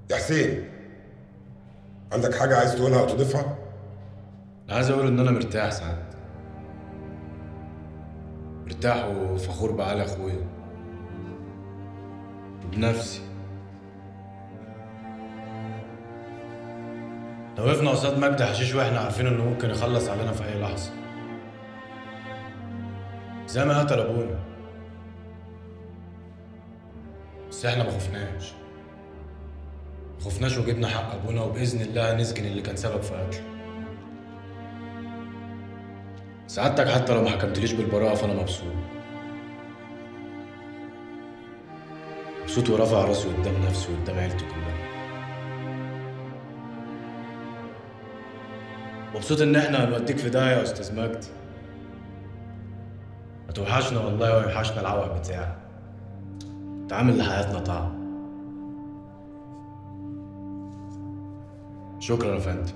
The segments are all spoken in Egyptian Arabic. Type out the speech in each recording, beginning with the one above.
يا حسين عندك حاجة عايز تقولها أو تضيفها؟ انا عايز اقول ان انا مرتاح سعد مرتاح وفخور بعلي اخويا وبنفسي لو وقفنا قصاد مجدي حشيش واحنا عارفين انه ممكن يخلص علينا في اي لحظه زي ما قتل ابونا بس احنا ما خفناش ما خفناش وجبنا حق ابونا وباذن الله هنسجن اللي كان سبب في قتله سعادتك حتى لو ما حكمتليش بالبراءة فأنا مبسوط مبسوط ورافع راسي قدام نفسي وقدام عيلتي كلها مبسوط إن إحنا هنوديك في داهية يا أستاذ مجدي هتوحشنا والله ويوحشنا العوق بتاعك تعامل لحياتنا طعم شكرا يا فندم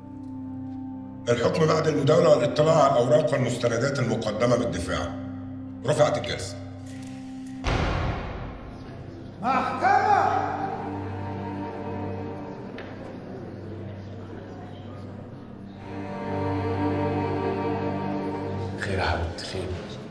الحكم بعد المداولة والاطلاع على الأوراق والمستندات المقدمة بالدفاع رفعت الجلسة خير يا حبيبتي خير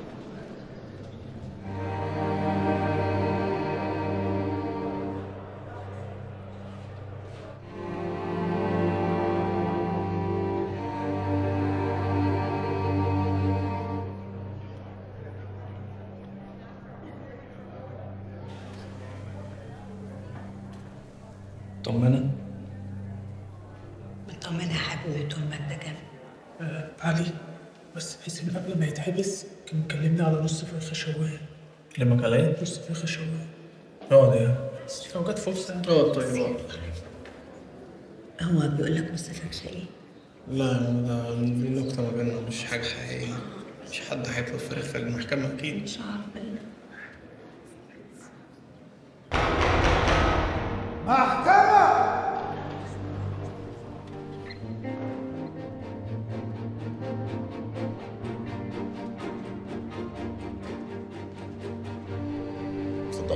طمنا مطمنة يا حبيبي طول ما انت جنبي آه علي بس حسين قبل ما يتحبس كان مكلمني على نص فرخة شوايه كلمك على ايه؟ نص فرخة شوايه اقعد ايه؟ لو جت فرصة اقعد طيب اقعد هو بيقول لك ما استفادش ايه لا يا ماما ده دي نكتة ما بيننا مش حاجة حقيقية مش حد هيطلب فراخ في المحكمة أكيد مش عارفة ايه اتفضل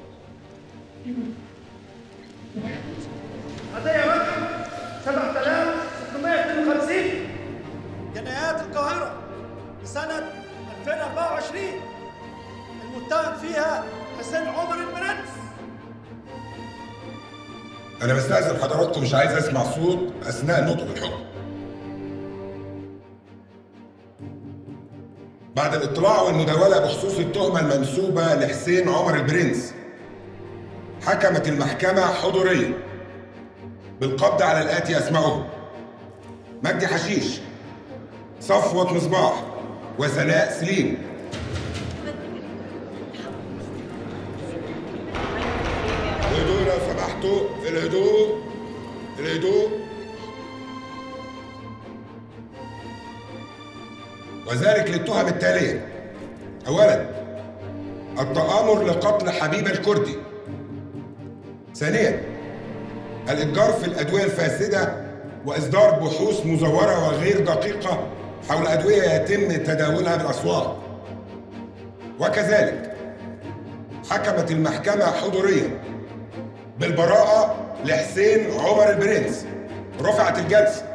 قضية رقم 7652 جنايات القاهرة لسنة 2024 المتهم فيها حسين عمر المرنس أنا بستأذن حضراتكم مش عايز أسمع صوت أثناء نطق الحكم بعد الاطلاع والمداولة بخصوص التهمة المنسوبة لحسين عمر البرنس حكمت المحكمة حضوريا بالقبض على الآتي أسمائهم مجدي حشيش صفوة مصباح وسناء سليم الهدوء لو سمحتوا الهدوء الهدوء وذلك للتهم التالية أولا التآمر لقتل حبيب الكردي ثانيا الإتجار في الأدوية الفاسدة وإصدار بحوث مزورة وغير دقيقة حول أدوية يتم تداولها بالأسواق وكذلك حكمت المحكمة حضوريا بالبراءة لحسين عمر البرنس رفعت الجلسة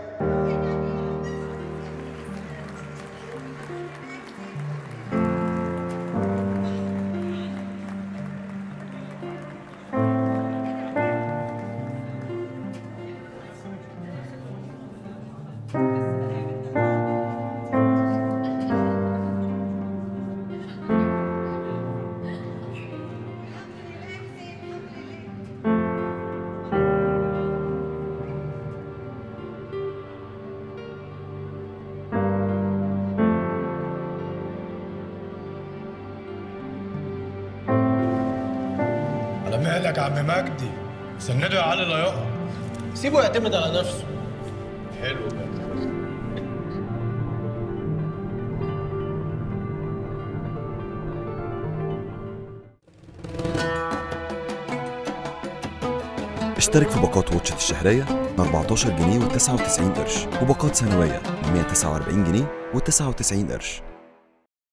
على مهلك يا عم مجدي سنده يا علي لا يقع سيبه يعتمد على نفسه حلو بقى اشترك في باقات واتشت الشهرية ب 14 جنيه و99 قرش وباقات سنوية ب 149 جنيه و99 قرش